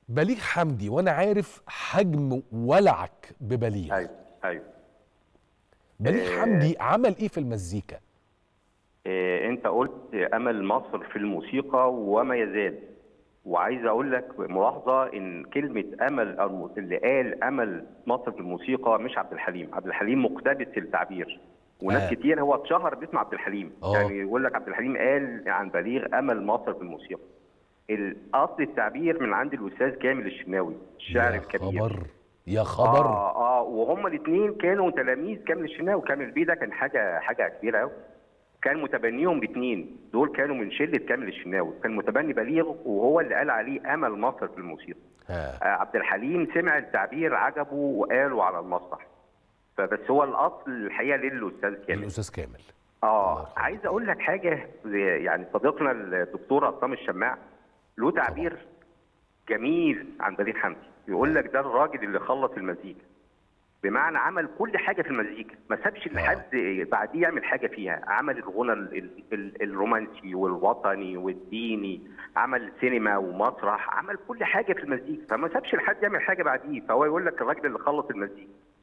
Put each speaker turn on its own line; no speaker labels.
بليغ حمدي وانا عارف حجم ولعك ببليغ
ايوه ايوه
بليغ
آه.
حمدي عمل ايه في المزيكا
إيه انت قلت امل مصر في الموسيقى وما يزال وعايز اقول لك ملاحظه ان كلمه امل أو اللي قال امل مصر في الموسيقى مش عبد الحليم عبد الحليم مقتبس التعبير وناس
آه.
كتير هو اتشهر باسم عبد الحليم
آه.
يعني يقول لك عبد الحليم قال عن بليغ امل مصر في الموسيقى الاصل التعبير من عند الاستاذ كامل الشناوي الشاعر
يا
الكبير
خبر يا خبر
اه اه وهما الاثنين كانوا تلاميذ كامل الشناوي كامل بيه ده كان حاجه حاجه كبيره قوي كان متبنيهم الاثنين دول كانوا من شله كامل الشناوي كان متبني بليغ وهو اللي قال عليه امل مصر في الموسيقى
ها.
آه عبد الحليم سمع التعبير عجبه وقاله على المسرح فبس هو الاصل الحقيقه للاستاذ كامل
الاستاذ كامل
اه عايز اقول لك حاجه يعني صديقنا الدكتور عصام الشماع له تعبير جميل عن بليغ حمدي يقول لك ده الراجل اللي خلص المزيكا بمعنى عمل كل حاجه في المزيكا ما سابش لحد بعديه يعمل حاجه فيها عمل الغنى ال- ال- ال- الرومانسي والوطني والديني عمل سينما ومسرح عمل كل حاجه في المزيكا فما سابش لحد يعمل حاجه بعديه فهو يقول لك الراجل اللي خلص المزيكا